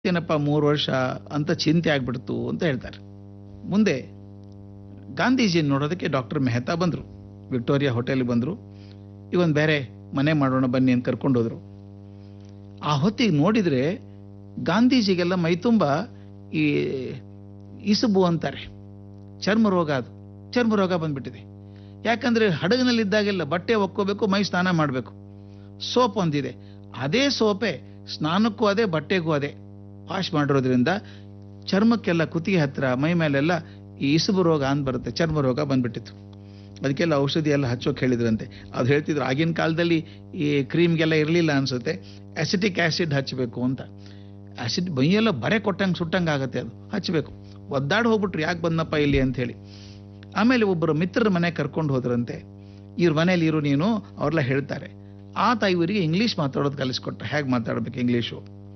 ಏನಪ್ಪ ಮೂರು ವರ್ಷ ಅಂತ ಚಿಂತೆ ಆಗ್ಬಿಡ್ತು ಅಂತ ಹೇಳ್ತಾರೆ ಮುಂದೆ ಗಾಂಧೀಜಿ ನೋಡೋದಕ್ಕೆ ಡಾಕ್ಟರ್ ಮೆಹ್ತಾ ಬಂದರು ವಿಕ್ಟೋರಿಯಾ ಹೋಟೆಲ್ಗೆ ಬಂದರು ಇವೊಂದು ಬೇರೆ ಮನೆ ಮಾಡೋಣ ಬನ್ನಿ ಅಂತ ಕರ್ಕೊಂಡು ಹೋದ್ರು ಆ ಹೊತ್ತಿಗೆ ನೋಡಿದರೆ ಗಾಂಧೀಜಿಗೆಲ್ಲ ಮೈತುಂಬ ಈ ಇಸುಬು ಅಂತಾರೆ ಚರ್ಮ ರೋಗ ಅದು ಚರ್ಮ ರೋಗ ಬಂದ್ಬಿಟ್ಟಿದೆ ಯಾಕಂದ್ರೆ ಹಡಗಿನಲ್ಲಿದ್ದಾಗೆಲ್ಲ ಬಟ್ಟೆ ಒಕ್ಕೋಬೇಕು ಮೈ ಸ್ನಾನ ಮಾಡಬೇಕು ಸೋಪ್ ಒಂದಿದೆ ಅದೇ ಸೋಪೆ ಸ್ನಾನಕ್ಕೂ ಅದೇ ಬಟ್ಟೆಗೂ ಅದೇ ವಾಶ್ ಮಾಡಿರೋದ್ರಿಂದ ಚರ್ಮಕ್ಕೆಲ್ಲ ಕುತ್ತಿಗೆ ಹತ್ರ ಮೈ ಮೇಲೆಲ್ಲ ಈ ಇಸುಬು ರೋಗ ಅಂತ ಬರುತ್ತೆ ಚರ್ಮ ರೋಗ ಬಂದ್ಬಿಟ್ಟಿತ್ತು ಅದಕ್ಕೆಲ್ಲ ಔಷಧಿ ಎಲ್ಲ ಹಚ್ಚೋಕೆ ಹೇಳಿದ್ರಂತೆ ಅದು ಹೇಳ್ತಿದ್ರು ಆಗಿನ ಕಾಲದಲ್ಲಿ ಈ ಕ್ರೀಮ್ಗೆಲ್ಲ ಇರಲಿಲ್ಲ ಅನ್ಸುತ್ತೆ ಅಸಿಟಿಕ್ ಆ್ಯಸಿಡ್ ಹಚ್ಚಬೇಕು ಅಂತ ಆಸಿಡ್ ಮೈಯೆಲ್ಲ ಬರೆ ಕೊಟ್ಟಂಗೆ ಸುಟ್ಟಂಗೆ ಆಗುತ್ತೆ ಅದು ಹಚ್ಚಬೇಕು ಒದ್ದಾಡಿ ಹೋಗ್ಬಿಟ್ರು ಯಾಕೆ ಬಂದಪ್ಪ ಇಲ್ಲಿ ಅಂತ ಹೇಳಿ ಆಮೇಲೆ ಒಬ್ಬರು ಮಿತ್ರರ ಮನೆ ಕರ್ಕೊಂಡು ಹೋದ್ರಂತೆ ಇವ್ರ ಮನೇಲಿ ಇರು ನೀನು ಅವ್ರೆಲ್ಲ ಹೇಳ್ತಾರೆ ಆತ ಇವರಿಗೆ ಇಂಗ್ಲೀಷ್ ಮಾತಾಡೋದು ಕಲಿಸ್ಕೊಟ್ಟ ಹೇಗೆ ಮಾತಾಡ್ಬೇಕು ಇಂಗ್ಲೀಷು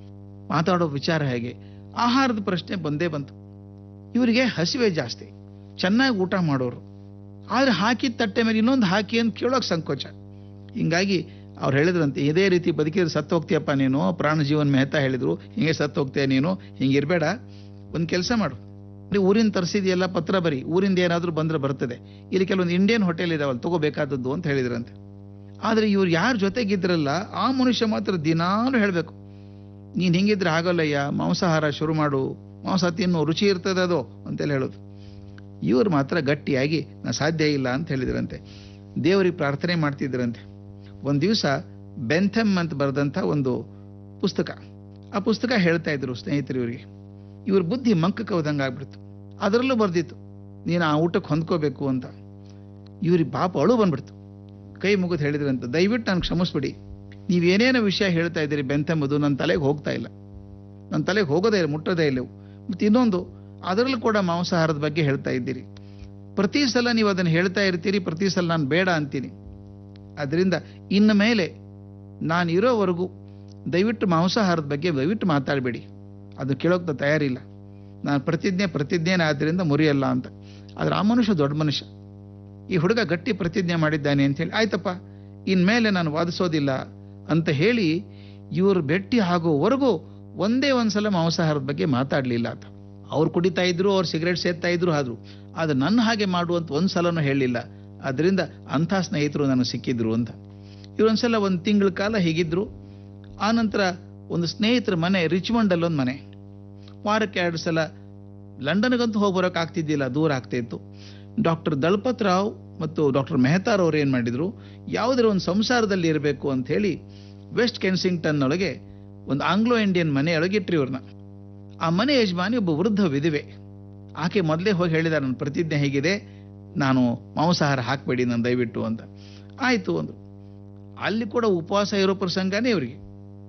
ಮಾತಾಡೋ ವಿಚಾರ ಹೇಗೆ ಆಹಾರದ ಪ್ರಶ್ನೆ ಬಂದೇ ಬಂತು ಇವರಿಗೆ ಹಸಿವೆ ಜಾಸ್ತಿ ಚೆನ್ನಾಗಿ ಊಟ ಮಾಡೋರು ಆದ್ರೆ ಹಾಕಿದ ತಟ್ಟೆ ಮೇಲೆ ಇನ್ನೊಂದು ಹಾಕಿ ಅಂತ ಕೇಳೋಕೆ ಸಂಕೋಚ ಹಿಂಗಾಗಿ ಅವ್ರು ಹೇಳಿದ್ರಂತೆ ಇದೇ ರೀತಿ ಬದುಕಿದ್ರೆ ಸತ್ತು ಹೋಗ್ತೀಯಪ್ಪ ನೀನು ಪ್ರಾಣ ಜೀವನ್ ಮೆಹ್ತಾ ಹೇಳಿದ್ರು ಹಿಂಗೆ ಸತ್ತು ಹೋಗ್ತೀಯ ನೀನು ಹಿಂಗಿರ್ಬೇಡ ಒಂದು ಕೆಲಸ ಮಾಡು ನೀವು ಊರಿಂದ ತರಿಸಿದೆಯಲ್ಲ ಪತ್ರ ಬರಿ ಊರಿಂದ ಏನಾದರೂ ಬಂದ್ರೆ ಬರ್ತದೆ ಇಲ್ಲಿ ಕೆಲವೊಂದು ಇಂಡಿಯನ್ ಹೋಟೆಲ್ ಇದಾವಲ್ಲ ತಗೋಬೇಕಾದದ್ದು ಅಂತ ಹೇಳಿದ್ರಂತೆ ಆದ್ರೆ ಇವ್ರು ಯಾರ ಜೊತೆಗಿದ್ರಲ್ಲ ಆ ಮನುಷ್ಯ ಮಾತ್ರ ದಿನಾಲು ಹೇಳಬೇಕು ನೀನು ಹಿಂಗಿದ್ರೆ ಆಗೋಲ್ಲಯ್ಯ ಮಾಂಸಾಹಾರ ಶುರು ಮಾಡು ಮಾಂಸ ತಿನ್ನು ರುಚಿ ಇರ್ತದೆ ಅದು ಅಂತೆಲ್ಲ ಹೇಳೋದು ಇವ್ರು ಮಾತ್ರ ಗಟ್ಟಿಯಾಗಿ ನಾ ಸಾಧ್ಯ ಇಲ್ಲ ಅಂತ ಹೇಳಿದ್ರಂತೆ ದೇವರಿಗೆ ಪ್ರಾರ್ಥನೆ ಮಾಡ್ತಿದ್ರಂತೆ ಒಂದು ದಿವಸ ಬೆಂಥೆಮ್ ಅಂತ ಬರೆದಂಥ ಒಂದು ಪುಸ್ತಕ ಆ ಪುಸ್ತಕ ಹೇಳ್ತಾ ಇದ್ರು ಸ್ನೇಹಿತರು ಇವರಿಗೆ ಇವ್ರ ಬುದ್ಧಿ ಮಂಕಕ್ಕೆ ಹೋದಂಗೆ ಆಗ್ಬಿಡ್ತು ಅದರಲ್ಲೂ ಬರ್ದಿತ್ತು ನೀನು ಆ ಊಟಕ್ಕೆ ಹೊಂದ್ಕೋಬೇಕು ಅಂತ ಇವ್ರಿಗೆ ಪಾಪ ಅಳು ಬಂದ್ಬಿಡ್ತು ಕೈ ಮುಗಿದು ಹೇಳಿದ್ರಂತ ದಯವಿಟ್ಟು ನಾನು ಕ್ಷಮಿಸ್ಬಿಡಿ ನೀವೇನೇನೋ ವಿಷಯ ಹೇಳ್ತಾ ಇದ್ದೀರಿ ಬೆಂತೆಂಬುದು ನನ್ನ ತಲೆಗೆ ಹೋಗ್ತಾ ಇಲ್ಲ ನನ್ನ ತಲೆಗೆ ಹೋಗೋದೇ ಇಲ್ಲ ಮುಟ್ಟೋದೇ ಇಲ್ಲ ಮತ್ತು ಇನ್ನೊಂದು ಅದರಲ್ಲೂ ಕೂಡ ಮಾಂಸಾಹಾರದ ಬಗ್ಗೆ ಹೇಳ್ತಾ ಇದ್ದೀರಿ ಪ್ರತಿ ಸಲ ನೀವು ಅದನ್ನು ಹೇಳ್ತಾ ಇರ್ತೀರಿ ಪ್ರತಿ ಸಲ ನಾನು ಬೇಡ ಅಂತೀನಿ ಅದರಿಂದ ಇನ್ನು ಮೇಲೆ ನಾನು ಇರೋವರೆಗೂ ದಯವಿಟ್ಟು ಮಾಂಸಾಹಾರದ ಬಗ್ಗೆ ದಯವಿಟ್ಟು ಮಾತಾಡಬೇಡಿ ಅದು ಕೇಳೋಕೆ ತಯಾರಿಲ್ಲ ನಾನು ಪ್ರತಿಜ್ಞೆ ಪ್ರತಿಜ್ಞೆನೇ ಆದ್ದರಿಂದ ಮುರಿಯಲ್ಲ ಅಂತ ಆದ್ರೆ ಆ ಮನುಷ್ಯ ದೊಡ್ಡ ಮನುಷ್ಯ ಈ ಹುಡುಗ ಗಟ್ಟಿ ಪ್ರತಿಜ್ಞೆ ಮಾಡಿದ್ದಾನೆ ಅಂತ ಹೇಳಿ ಆಯ್ತಪ್ಪ ಇನ್ಮೇಲೆ ನಾನು ವಾದಿಸೋದಿಲ್ಲ ಅಂತ ಹೇಳಿ ಇವರು ಭೇಟಿ ಆಗೋವರೆಗೂ ಒಂದೇ ಒಂದ್ಸಲ ಮಾಂಸಾಹಾರದ ಬಗ್ಗೆ ಮಾತಾಡಲಿಲ್ಲ ಆತ ಅವ್ರು ಕುಡಿತಾ ಇದ್ರು ಅವ್ರು ಸಿಗರೇಟ್ ಸೇರ್ತಾ ಇದ್ರು ಆದ್ರು ಆದ್ರೆ ನನ್ನ ಹಾಗೆ ಮಾಡುವಂತ ಒಂದ್ ಸಲನೂ ಹೇಳಿಲ್ಲ ಅದರಿಂದ ಅಂಥ ಸ್ನೇಹಿತರು ನನಗೆ ಸಿಕ್ಕಿದ್ರು ಅಂತ ಇವರೊಂದ್ಸಲ ಒಂದು ತಿಂಗಳ ಕಾಲ ಹೀಗಿದ್ರು ಆನಂತರ ಒಂದು ಸ್ನೇಹಿತರ ಮನೆ ರಿಚ್ಮಂಡ್ ಅಲ್ಲೊಂದು ಮನೆ ವಾರಕ್ಕೆ ಎರಡು ಸಲ ಲಂಡನ್ಗಂತೂ ಹೋಗಿ ಬರೋಕೆ ಆಗ್ತಿದ್ದಿಲ್ಲ ದೂರ ಆಗ್ತಾ ಇತ್ತು ಡಾಕ್ಟರ್ ದಳಪತ್ ರಾವ್ ಮತ್ತು ಡಾಕ್ಟರ್ ಮೆಹತಾರ್ ಅವರು ಏನು ಮಾಡಿದ್ರು ಯಾವುದರ ಒಂದು ಸಂಸಾರದಲ್ಲಿ ಇರಬೇಕು ಅಂತ ಹೇಳಿ ವೆಸ್ಟ್ ಕೆನ್ಸಿಂಗ್ಟನ್ ಒಳಗೆ ಒಂದು ಆಂಗ್ಲೋ ಇಂಡಿಯನ್ ಮನೆಯೊಳಗೆ ಇಟ್ರಿ ಇವ್ರನ್ನ ಆ ಮನೆ ಯಜಮಾನಿ ಒಬ್ಬ ವೃದ್ಧ ವಿಧವೆ ಆಕೆ ಮೊದಲೇ ಹೋಗಿ ಹೇಳಿದ ನನ್ನ ಪ್ರತಿಜ್ಞೆ ಹೇಗಿದೆ ನಾನು ಮಾಂಸಾಹಾರ ಹಾಕಬೇಡಿ ನಾನು ದಯವಿಟ್ಟು ಅಂತ ಆಯಿತು ಅಂದರು ಅಲ್ಲಿ ಕೂಡ ಉಪವಾಸ ಇರೋ ಪ್ರಸಂಗನೇ ಇವರಿಗೆ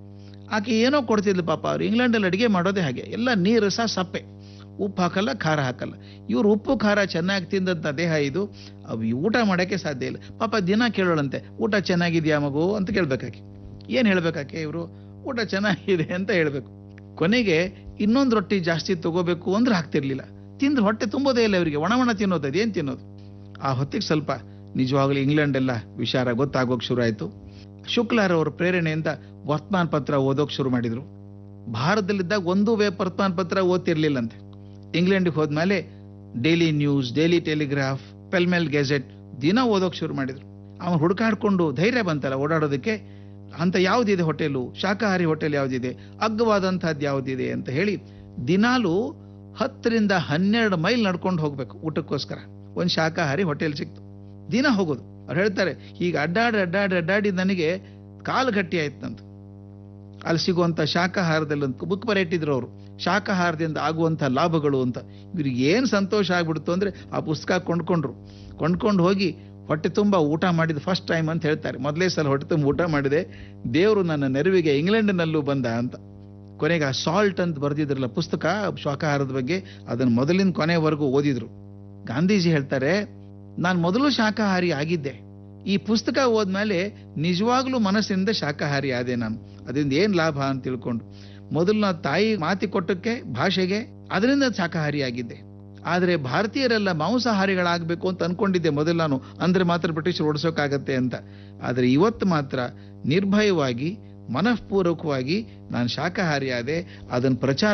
ಆಕೆ ಏನೋ ಕೊಡ್ತಿದ್ಲು ಪಾಪ ಅವ್ರು ಇಂಗ್ಲೆಂಡಲ್ಲಿ ಅಡುಗೆ ಮಾಡೋದೇ ಹಾಗೆ ಎಲ್ಲ ನೀರು ಸಹ ಸಪ್ಪೆ ಉಪ್ಪು ಹಾಕಲ್ಲ ಖಾರ ಹಾಕಲ್ಲ ಇವ್ರು ಉಪ್ಪು ಖಾರ ಚೆನ್ನಾಗಿ ತಿಂದಂಥ ದೇಹ ಇದು ಅವು ಊಟ ಮಾಡೋಕ್ಕೆ ಸಾಧ್ಯ ಇಲ್ಲ ಪಾಪ ದಿನ ಕೇಳೋಳಂತೆ ಊಟ ಚೆನ್ನಾಗಿದೆಯಾ ಮಗು ಅಂತ ಕೇಳ್ಬೇಕಾಕೆ ಏನು ಹೇಳ್ಬೇಕಾಕೆ ಇವರು ಊಟ ಚೆನ್ನಾಗಿದೆ ಅಂತ ಹೇಳಬೇಕು ಕೊನೆಗೆ ಇನ್ನೊಂದು ರೊಟ್ಟಿ ಜಾಸ್ತಿ ತಗೋಬೇಕು ಅಂದ್ರೆ ಹಾಕ್ತಿರ್ಲಿಲ್ಲ ತಿಂದ್ರೆ ಹೊಟ್ಟೆ ತುಂಬೋದೇ ಇಲ್ಲ ಇವರಿಗೆ ಒಣ ಒಣ ತಿನ್ನೋದು ಅದೇನು ತಿನ್ನೋದು ಆ ಹೊತ್ತಿಗೆ ಸ್ವಲ್ಪ ನಿಜವಾಗ್ಲೂ ಇಂಗ್ಲೆಂಡ್ ಎಲ್ಲ ವಿಚಾರ ಗೊತ್ತಾಗೋಕೆ ಶುರು ಆಯಿತು ಶುಕ್ಲಾರ್ ಅವರ ಪ್ರೇರಣೆಯಿಂದ ವರ್ತಮಾನ ಪತ್ರ ಓದೋಕೆ ಶುರು ಮಾಡಿದ್ರು ಭಾರತದಲ್ಲಿದ್ದಾಗ ಒಂದು ವೇ ವರ್ತಮಾನ ಪತ್ರ ಓದ್ತಿರ್ಲಿಲ್ಲಂತೆ ಇಂಗ್ಲೆಂಡ್ಗೆ ಹೋದ್ಮೇಲೆ Daily News Daily Telegraph Pall Mall Gazette ದಿನ ಓದೋಕೆ ಶುರು ಮಾಡಿದ್ರು ಅವನು ಹುಡುಕಾಡ್ಕೊಂಡು ಧೈರ್ಯ ಬಂತಲ್ಲ ಓಡಾಡೋದಕ್ಕೆ ಅಂತ ಯಾವುದಿದೆ ಹೋಟೆಲು ಶಾಕಾಹಾರಿ ಹೋಟೆಲ್ ಯಾವುದಿದೆ ಅಗ್ಗವಾದಂಥದ್ದು ಯಾವುದಿದೆ ಅಂತ ಹೇಳಿ ದಿನಾಲು ಹತ್ತರಿಂದ ಹನ್ನೆರಡು ಮೈಲ್ ನಡ್ಕೊಂಡು ಹೋಗ್ಬೇಕು ಊಟಕ್ಕೋಸ್ಕರ ಒಂದು ಶಾಕಾಹಾರಿ ಹೋಟೆಲ್ ಸಿಕ್ತು ದಿನ ಹೋಗೋದು ಅವ್ರು ಹೇಳ್ತಾರೆ ಈಗ ಅಡ್ಡಾಡಿ ಅಡ್ಡಾಡಿ ಅಡ್ಡಾಡಿ ನನಗೆ ಕಾಲು ಗಟ್ಟಿ ಆಯ್ತಂತ ಅಲ್ಲಿ ಸಿಗುವಂಥ ಶಾಕಾಹಾರದಲ್ಲಿ ಒಂದು ಬುಕ್ ಬರೆಯಿಟ್ಟಿದ್ರು ಅವರು ಶಾಕಾಹಾರದಿಂದ ಆಗುವಂಥ ಲಾಭಗಳು ಅಂತ ಇವ್ರಿಗೆ ಏನು ಸಂತೋಷ ಆಗ್ಬಿಡ್ತು ಅಂದರೆ ಆ ಪುಸ್ತಕ ಕೊಂಡ್ಕೊಂಡ್ರು ಕೊಂಡ್ಕೊಂಡು ಹೋಗಿ ಹೊಟ್ಟೆ ತುಂಬ ಊಟ ಮಾಡಿದ ಫಸ್ಟ್ ಟೈಮ್ ಅಂತ ಹೇಳ್ತಾರೆ ಮೊದಲೇ ಸಲ ಹೊಟ್ಟೆ ತುಂಬ ಊಟ ಮಾಡಿದೆ ದೇವರು ನನ್ನ ನೆರವಿಗೆ ಇಂಗ್ಲೆಂಡ್ನಲ್ಲೂ ಬಂದ ಅಂತ ಕೊನೆಗೆ ಆ ಸಾಲ್ಟ್ ಅಂತ ಬರೆದಿದ್ರಲ್ಲ ಪುಸ್ತಕ ಶಾಕಾಹಾರದ ಬಗ್ಗೆ ಅದನ್ನು ಮೊದಲಿನ ಕೊನೆವರೆಗೂ ಓದಿದ್ರು ಗಾಂಧೀಜಿ ಹೇಳ್ತಾರೆ ನಾನು ಮೊದಲು ಶಾಕಾಹಾರಿ ಆಗಿದ್ದೆ ಈ ಪುಸ್ತಕ ಓದ್ಮೇಲೆ ನಿಜವಾಗ್ಲೂ ಮನಸ್ಸಿನಿಂದ ಶಾಕಾಹಾರಿ ಆದೆ ನಾನು ಅದರಿಂದ ಏನು ಲಾಭ ಅಂತ ತಿಳ್ಕೊಂಡು ಮೊದಲು ನಾ ತಾಯಿ ಮಾತಿ ಕೊಟ್ಟಕ್ಕೆ ಭಾಷೆಗೆ ಅದರಿಂದ ಶಾಕಾಹಾರಿ ಆಗಿದ್ದೆ ಆದರೆ ಭಾರತೀಯರೆಲ್ಲ ಮಾಂಸಾಹಾರಿಗಳಾಗಬೇಕು ಅಂತ ಅನ್ಕೊಂಡಿದ್ದೆ ಮೊದಲು ನಾನು ಅಂದ್ರೆ ಮಾತ್ರ ಬ್ರಿಟಿಷರು ಓಡಿಸೋಕ್ಕಾಗತ್ತೆ ಅಂತ ಆದರೆ ಇವತ್ತು ಮಾತ್ರ ನಿರ್ಭಯವಾಗಿ ಮನಃಪೂರ್ವಕವಾಗಿ ನಾನು ಶಾಕಾಹಾರಿ ಆದೆ ಅದನ್ನು ಪ್ರಚಾರ